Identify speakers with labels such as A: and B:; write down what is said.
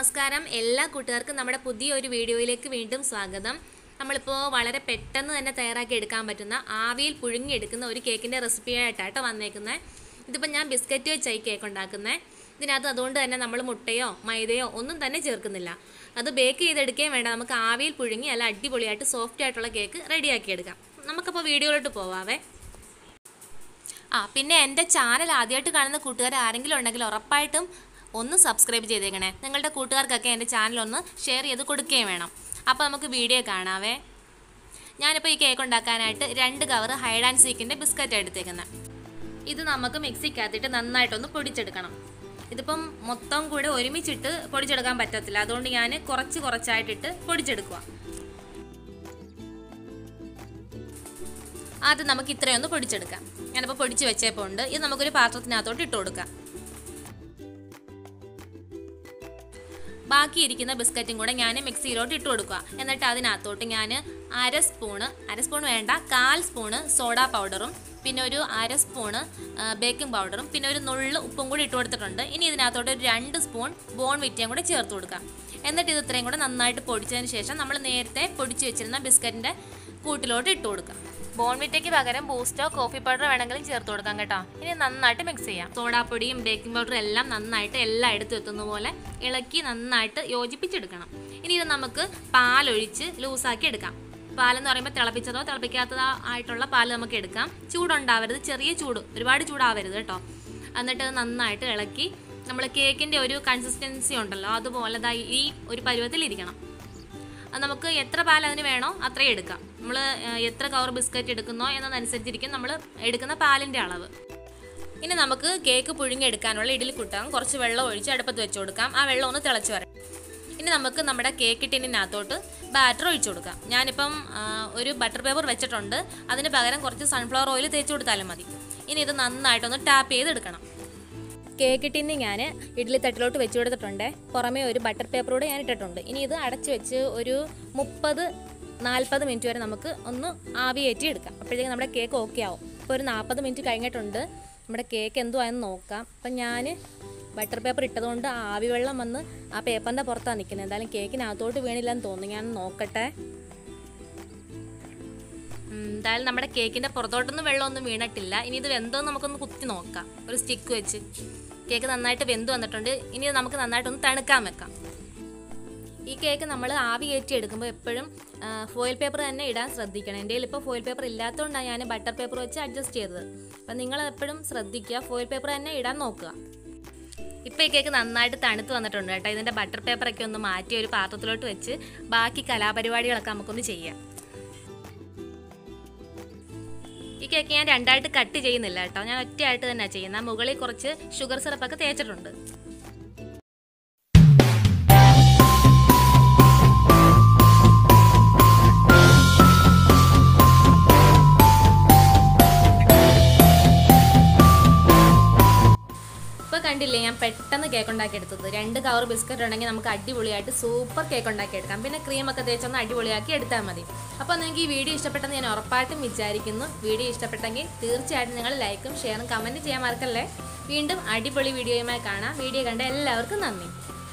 A: നമസ്കാരം എല്ലാ കൂട്ടുകാർക്കും നമ്മുടെ പുതിയൊരു വീഡിയോയിലേക്ക് വീണ്ടും സ്വാഗതം നമ്മളിപ്പോൾ വളരെ പെട്ടെന്ന് തന്നെ തയ്യാറാക്കി എടുക്കാൻ പറ്റുന്ന ആവിയിൽ പുഴുങ്ങിയെടുക്കുന്ന ഒരു കേക്കിൻ്റെ റെസിപ്പിയായിട്ടാട്ടോ വന്നേക്കുന്നത് ഇതിപ്പോൾ ഞാൻ ബിസ്ക്കറ്റ് വെച്ചായി കേക്ക് ഉണ്ടാക്കുന്നത് ഇതിനകത്ത് അതുകൊണ്ട് തന്നെ നമ്മൾ മുട്ടയോ മൈദയോ ഒന്നും തന്നെ ചേർക്കുന്നില്ല അത് ബേക്ക് ചെയ്തെടുക്കുകയും വേണ്ട നമുക്ക് ആവിയിൽ പുഴുങ്ങി നല്ല അടിപൊളിയായിട്ട് സോഫ്റ്റ് ആയിട്ടുള്ള കേക്ക് റെഡിയാക്കി എടുക്കാം നമുക്കപ്പോൾ വീഡിയോയിലോട്ട് പോവാവേ ആ പിന്നെ എൻ്റെ ചാനൽ ആദ്യമായിട്ട് കാണുന്ന കൂട്ടുകാർ ആരെങ്കിലും ഉണ്ടെങ്കിൽ ഉറപ്പായിട്ടും ഒന്ന് സബ്സ്ക്രൈബ് ചെയ്തേക്കണേ നിങ്ങളുടെ കൂട്ടുകാർക്കൊക്കെ എൻ്റെ ചാനൽ ഒന്ന് ഷെയർ ചെയ്ത് കൊടുക്കുകയും വേണം അപ്പോൾ നമുക്ക് വീഡിയോ കാണാവേ ഞാനിപ്പോൾ ഈ കേക്ക് ഉണ്ടാക്കാനായിട്ട് രണ്ട് കവർ ഹൈഡ് ആൻഡ് സീക്കിൻ്റെ ബിസ്ക്കറ്റ് എടുത്തേക്കുന്നത് ഇത് നമുക്ക് മിക്സിക്കകത്തിട്ട് നന്നായിട്ടൊന്ന് പൊടിച്ചെടുക്കണം ഇതിപ്പം മൊത്തം കൂടെ ഒരുമിച്ചിട്ട് പൊടിച്ചെടുക്കാൻ പറ്റത്തില്ല അതുകൊണ്ട് ഞാൻ കുറച്ച് കുറച്ചായിട്ടിട്ട് പൊടിച്ചെടുക്കുക ആദ്യം നമുക്ക് ഇത്രയൊന്ന് പൊടിച്ചെടുക്കാം ഞാനിപ്പോൾ പൊടിച്ച് വെച്ചപ്പോൾ ഉണ്ട് ഇത് നമുക്കൊരു പാത്രത്തിനകത്തോട്ട് ഇട്ട് കൊടുക്കാം ബാക്കി ഇരിക്കുന്ന ബിസ്ക്കറ്റും കൂടെ ഞാൻ മിക്സിയിലോട്ട് ഇട്ട് കൊടുക്കുക എന്നിട്ട് അതിനകത്തോട്ട് ഞാൻ അര സ്പൂണ് അര സ്പൂൺ വേണ്ട കാൽ സ്പൂണ് സോഡ പൗഡറും പിന്നെ ഒരു അര സ്പൂണ് ബേക്കിംഗ് പൗഡറും പിന്നെ ഒരു നുള്ളു ഉപ്പും കൂടി ഇട്ട് കൊടുത്തിട്ടുണ്ട് ഇനി ഇതിനകത്തോട്ട് ഒരു രണ്ട് സ്പൂൺ ബോൺ വിറ്റിയും കൂടെ ചേർത്ത് കൊടുക്കാം എന്നിട്ട് ഇത് ഇത്രയും കൂടെ നന്നായിട്ട് പൊടിച്ചതിന് ശേഷം നമ്മൾ നേരത്തെ പൊടിച്ച് വെച്ചിരുന്ന ബിസ്ക്കറ്റിൻ്റെ കൂട്ടിലോട്ട് ഇട്ട് കൊടുക്കാം ബോൺവിറ്റയ്ക്ക് പകരം ബൂസ്റ്റോ കോഫി പൗഡർ വേണമെങ്കിലും ചേർത്ത് കൊടുക്കാം കേട്ടോ ഇനി നന്നായിട്ട് മിക്സ് ചെയ്യാം സോഡാപ്പൊടിയും ബേക്കിംഗ് പൗഡറും എല്ലാം നന്നായിട്ട് എല്ലാം എടുത്ത് എത്തുന്ന പോലെ ഇളക്കി നന്നായിട്ട് യോജിപ്പിച്ചെടുക്കണം ഇനി ഇത് നമുക്ക് പാലൊഴിച്ച് ലൂസാക്കി എടുക്കാം പാലെന്ന് പറയുമ്പോൾ തിളപ്പിച്ചതോ തിളപ്പിക്കാത്തതോ ആയിട്ടുള്ള പാൽ നമുക്ക് എടുക്കാം ചൂടുണ്ടാവരുത് ചെറിയ ചൂട് ഒരുപാട് ചൂടാവരുത് കേട്ടോ എന്നിട്ട് അത് നന്നായിട്ട് ഇളക്കി നമ്മൾ കേക്കിൻ്റെ ഒരു കൺസിസ്റ്റൻസി ഉണ്ടല്ലോ അതുപോലെ ദാ ഈ ഒരു പരുവത്തിലിരിക്കണം അത് നമുക്ക് എത്ര പാൽ അതിന് വേണോ അത്രയും എടുക്കാം നമ്മൾ എത്ര കവർ ബിസ്ക്കറ്റ് എടുക്കുന്നോ എന്നതനുസരിച്ചിരിക്കും നമ്മൾ എടുക്കുന്ന പാലിൻ്റെ അളവ് ഇനി നമുക്ക് കേക്ക് പുഴുങ്ങിയെടുക്കാനുള്ള ഇഡലി കുട്ടാം കുറച്ച് വെള്ളം ഒഴിച്ച് അടുപ്പത്ത് വെച്ച് കൊടുക്കാം ആ വെള്ളം ഒന്ന് തിളച്ച് വരാം ഇനി നമുക്ക് നമ്മുടെ കേക്ക് ടിന്നിനകത്തോട്ട് ബാറ്റർ ഒഴിച്ചു കൊടുക്കാം ഞാനിപ്പം ആ, ഒരു ബട്ടർ പേപ്പർ വെച്ചിട്ടുണ്ട് അതിന് പകരം കുറച്ച് സൺഫ്ലവർ ഓയിൽ തേച്ച് കൊടുത്താലും മതി ഇനി ഇത് നന്നായിട്ടൊന്ന് ടാപ്പ് ചെയ്തെടുക്കണം കേക്ക് ടിന്ന് ഞാൻ ഇഡ്ഡലി തട്ടിലോട്ട് വെച്ച് കൊടുത്തിട്ടുണ്ട് പുറമേ ഒരു ബട്ടർ പേപ്പറൂടെ ഞാൻ ഇട്ടിട്ടുണ്ട് ഇനി ഇത് അടച്ച് വെച്ച് ഒരു മുപ്പത് നാൽപ്പത് മിനിറ്റ് വരെ നമുക്ക് ഒന്ന് ആവിയേറ്റി എടുക്കാം അപ്പോഴത്തേക്കും നമ്മുടെ കേക്ക് ഓക്കെ ആവും ഇപ്പോൾ ഒരു നാൽപ്പത് മിനിറ്റ് കഴിഞ്ഞിട്ടുണ്ട് നമ്മുടെ കേക്ക് എന്തുവായെന്ന് നോക്കാം അപ്പം ഞാൻ ബട്ടർ പേപ്പർ ഇട്ടതുകൊണ്ട് ആ ആവി വെള്ളം വന്ന് ആ പേപ്പറിൻ്റെ പുറത്താണ് നിൽക്കുന്നത് എന്തായാലും കേക്കിനകത്തോട്ട് വീണില്ലെന്ന് തോന്നുന്നു ഞാൻ നോക്കട്ടെ ഉം, എന്തായാലും നമ്മുടെ കേക്കിന്റെ പുറത്തോട്ടൊന്നും വെള്ളമൊന്നും വീണിട്ടില്ല ഇനി ഇത് വെന്തോന്ന് നമുക്കൊന്ന് കുത്തി നോക്കാം ഒരു സ്റ്റിക്ക് വെച്ച് കേക്ക് നന്നായിട്ട് വെന്ത് വന്നിട്ടുണ്ട് ഇനി ഇത് നമുക്ക് നന്നായിട്ടൊന്ന് തണുക്കാൻ വെക്കാം ഈ കേക്ക് നമ്മൾ ആവി കയറ്റി എടുക്കുമ്പോൾ എപ്പോഴും ഫോയിൽ പേപ്പർ തന്നെ ഇടാൻ ശ്രദ്ധിക്കണം എൻ്റെ കയ്യിൽ ഇപ്പോൾ ഫോയിൽ പേപ്പർ ഇല്ലാത്തതുകൊണ്ടാണ് ഞാൻ ബട്ടർ പേപ്പർ വെച്ച് അഡ്ജസ്റ്റ് ചെയ്തത് അപ്പം നിങ്ങൾ എപ്പോഴും ശ്രദ്ധിക്കുക ഫോയിൽ പേപ്പർ തന്നെ ഇടാൻ നോക്കുക ഇപ്പോൾ ഈ കേക്ക് നന്നായിട്ട് തണുത്ത് വന്നിട്ടുണ്ട് കേട്ടോ ഇതിൻ്റെ ബട്ടർ പേപ്പറൊക്കെ ഒന്ന് മാറ്റി ഒരു പാത്രത്തിലോട്ട് വെച്ച് ബാക്കി കലാപരിപാടികളൊക്കെ നമുക്കൊന്ന് ചെയ്യാം ഈ കേക്ക് ഞാൻ രണ്ടായിട്ട് കട്ട് ചെയ്യുന്നില്ല കേട്ടോ ഞാൻ ഒറ്റയായിട്ട് തന്നെ ചെയ്യുന്നത് മുകളിൽ കുറച്ച് ഷുഗർ സിറപ്പൊക്കെ തേച്ചിട്ടുണ്ട് ഇപ്പോൾ കണ്ടില്ലേ ഞാൻ പെട്ടെന്ന് കേക്ക് ഉണ്ടാക്കി എടുത്തത് രണ്ട് കവർ ബിസ്ക്കറ്റ് ഉണ്ടെങ്കിൽ നമുക്ക് അടിപൊളിയായിട്ട് സൂപ്പർ കേക്ക് ഉണ്ടാക്കി എടുക്കാം പിന്നെ ക്രീമൊക്കെ തേച്ചൊന്ന് അടിപൊളിയാക്കി എടുത്താൽ മതി അപ്പോൾ നിങ്ങൾക്ക് ഈ വീഡിയോ ഇഷ്ടപ്പെട്ടെന്ന് ഞാൻ ഉറപ്പായിട്ടും വിചാരിക്കുന്നു വീഡിയോ ഇഷ്ടപ്പെട്ടെങ്കിൽ തീർച്ചയായിട്ടും നിങ്ങൾ ലൈക്കും ഷെയറും കമൻറ്റ് ചെയ്യാൻ മറക്കല്ലേ വീണ്ടും അടിപൊളി വീഡിയോയുമായി കാണാം വീഡിയോ കണ്ട എല്ലാവർക്കും നന്ദി